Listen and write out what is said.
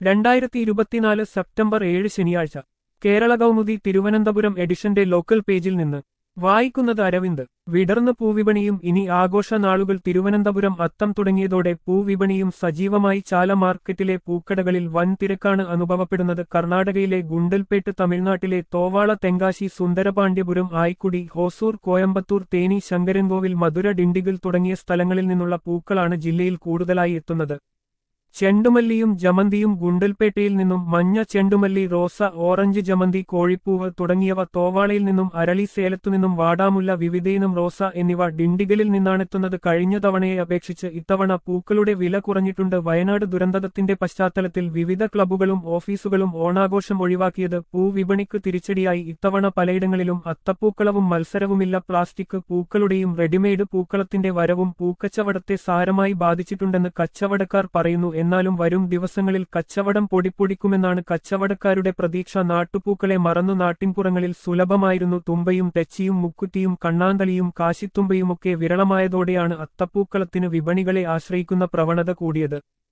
രണ്ടായിരത്തി ഇരുപത്തിനാല് സെപ്റ്റംബർ ഏഴ് ശനിയാഴ്ച കേരള കൗമുദി തിരുവനന്തപുരം എഡിഷന്റെ ലോക്കൽ പേജിൽ നിന്ന് വായിക്കുന്നത് അരവിന്ദ് വിടർന്ന് പൂവിപണിയും ഇനി ആഘോഷ നാളുകൾ തിരുവനന്തപുരം അത്തം തുടങ്ങിയതോടെ പൂവിപണിയും സജീവമായി ചാല മാർക്കറ്റിലെ പൂക്കടകളിൽ വൻ തിരക്കാണ് അനുഭവപ്പെടുന്നത് കർണാടകയിലെ ഗുണ്ടൽപേട്ട് തമിഴ്നാട്ടിലെ തോവാള തെങ്കാശി സുന്ദരപാണ്ഡ്യപുരം ആയിക്കുടി ഹോസൂർ കോയമ്പത്തൂർ തേനി ശങ്കരൻകോവിൽ മധുര ഡിണ്ടിഗൽ തുടങ്ങിയ സ്ഥലങ്ങളിൽ നിന്നുള്ള പൂക്കളാണ് ജില്ലയിൽ കൂടുതലായി എത്തുന്നത് ചെണ്ടുമല്ലിയും ജമന്തിയും ഗുണ്ടൽപേട്ടയിൽ നിന്നും മഞ്ഞ ചെണ്ടുമല്ലി റോസ ഓറഞ്ച് ജമന്തി കോഴിപ്പൂവ് തുടങ്ങിയവ തോവാളയിൽ നിന്നും അരളി സേലത്തുനിന്നും വാടാമുല്ല വിവിധയിനം റോസ എന്നിവ ഡിണ്ടിഗലിൽ നിന്നാണെത്തുന്നത് കഴിഞ്ഞ തവണയെ അപേക്ഷിച്ച് ഇത്തവണ പൂക്കളുടെ വില കുറഞ്ഞിട്ടുണ്ട് വയനാട് ദുരന്തത്തിന്റെ പശ്ചാത്തലത്തിൽ വിവിധ ക്ലബ്ബുകളും ഓഫീസുകളും ഓണാഘോഷം ഒഴിവാക്കിയത് പൂവിപണിക്ക് തിരിച്ചടിയായി ഇത്തവണ പലയിടങ്ങളിലും അത്തപ്പൂക്കളവും മത്സരവുമില്ല പ്ലാസ്റ്റിക് പൂക്കളുടെയും റെഡിമെയ്ഡ് പൂക്കളത്തിന്റെ വരവും പൂക്കച്ചവടത്തെ സാരമായി ബാധിച്ചിട്ടുണ്ടെന്ന് കച്ചവടക്കാർ പറയുന്നു എന്നാലും വരും ദിവസങ്ങളിൽ കച്ചവടം പൊടിപ്പൊടിക്കുമെന്നാണ് കച്ചവടക്കാരുടെ പ്രതീക്ഷ നാട്ടുപൂക്കളെ മറന്നു നാട്ടിൻപുറങ്ങളിൽ സുലഭമായിരുന്നു തുമ്പയും തെച്ചിയും മുക്കുറ്റിയും കണ്ണാന്തളിയും കാശിത്തുമ്പയുമൊക്കെ വിരളമായതോടെയാണ് അത്തപ്പൂക്കളത്തിന് വിപണികളെ ആശ്രയിക്കുന്ന പ്രവണത കൂടിയത്